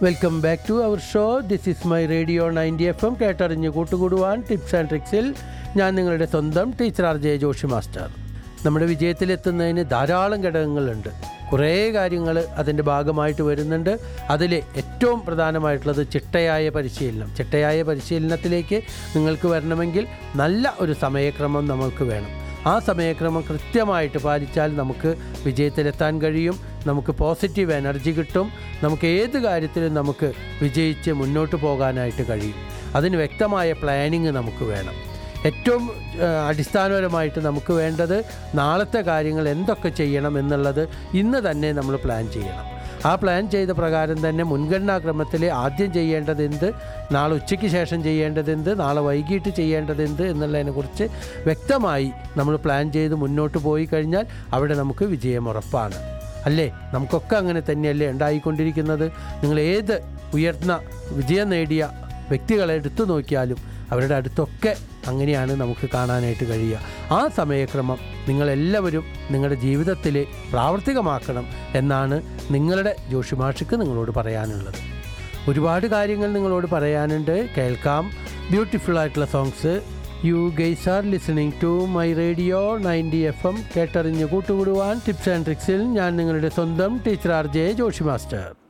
welcome back to our show this is my radio ninety F M കേട്ടറിഞ്ഞ് കൂട്ടുകൂടുവാൻ tips and ട്രിക്സിൽ ഞാൻ നിങ്ങളുടെ സ്വന്തം teacher R J Joshi master നമ്മുടെ വിജയത്തിലെത്തുന്നതിന് ധാരാളം ഘടകങ്ങളുണ്ട് കുറേ കാര്യങ്ങൾ അതിൻ്റെ ഭാഗമായിട്ട് വരുന്നുണ്ട് അതിൽ ഏറ്റവും പ്രധാനമായിട്ടുള്ളത് ചിട്ടയായ പരിശീലനം ചിട്ടയായ പരിശീലനത്തിലേക്ക് നിങ്ങൾക്ക് വരണമെങ്കിൽ നല്ല ഒരു സമയക്രമം നമുക്ക് വേണം ആ സമയക്രമം കൃത്യമായിട്ട് പാലിച്ചാൽ നമുക്ക് വിജയത്തിലെത്താൻ കഴിയും നമുക്ക് പോസിറ്റീവ് എനർജി കിട്ടും നമുക്ക് ഏത് കാര്യത്തിലും നമുക്ക് വിജയിച്ച് മുന്നോട്ട് പോകാനായിട്ട് കഴിയും അതിന് വ്യക്തമായ പ്ലാനിങ് നമുക്ക് വേണം ഏറ്റവും ആ, അടിസ്ഥാനപരമായിട്ട് നമുക്ക് വേണ്ടത് നാളത്തെ കാര്യങ്ങൾ എന്തൊക്കെ ചെയ്യണം എന്നുള്ളത് ഇന്ന് തന്നെ നമ്മൾ പ്ലാൻ ചെയ്യണം ആ പ്ലാൻ ചെയ്ത പ്രകാരം തന്നെ മുൻഗണനാക്രമത്തിൽ ആദ്യം ചെയ്യേണ്ടത് എന്ത് നാളെ ഉച്ചയ്ക്ക് ശേഷം ചെയ്യേണ്ടത് എന്ത് നാളെ വൈകിട്ട് ചെയ്യേണ്ടത് എന്ത് എന്നുള്ളതിനെക്കുറിച്ച് വ്യക്തമായി നമ്മൾ പ്ലാൻ ചെയ്ത് മുന്നോട്ട് പോയി കഴിഞ്ഞാൽ അവിടെ നമുക്ക് വിജയം ഉറപ്പാണ് അല്ലേ നമുക്കൊക്കെ അങ്ങനെ തന്നെയല്ലേ ഉണ്ടായിക്കൊണ്ടിരിക്കുന്നത് നിങ്ങൾ ഏത് ഉയർന്ന വിജയം നേടിയ വ്യക്തികളെ എടുത്തു നോക്കിയാലും അവരുടെ അടുത്തൊക്കെ അങ്ങനെയാണ് നമുക്ക് കാണാനായിട്ട് കഴിയുക ആ സമയക്രമം നിങ്ങളെല്ലാവരും നിങ്ങളുടെ ജീവിതത്തിൽ പ്രാവർത്തികമാക്കണം എന്നാണ് നിങ്ങളുടെ ജോഷിമാഷിക്ക് നിങ്ങളോട് പറയാനുള്ളത് ഒരുപാട് കാര്യങ്ങൾ നിങ്ങളോട് പറയാനുണ്ട് കേൾക്കാം ബ്യൂട്ടിഫുൾ ആയിട്ടുള്ള songs you guys are listening to my radio ninety F M കേട്ടറിഞ്ഞ് കൂട്ടുകൂടുവാൻ ടിപ്സ് ആൻഡ് ട്രിക്സിൽ ഞാൻ നിങ്ങളുടെ സ്വന്തം teacher R J Joshi master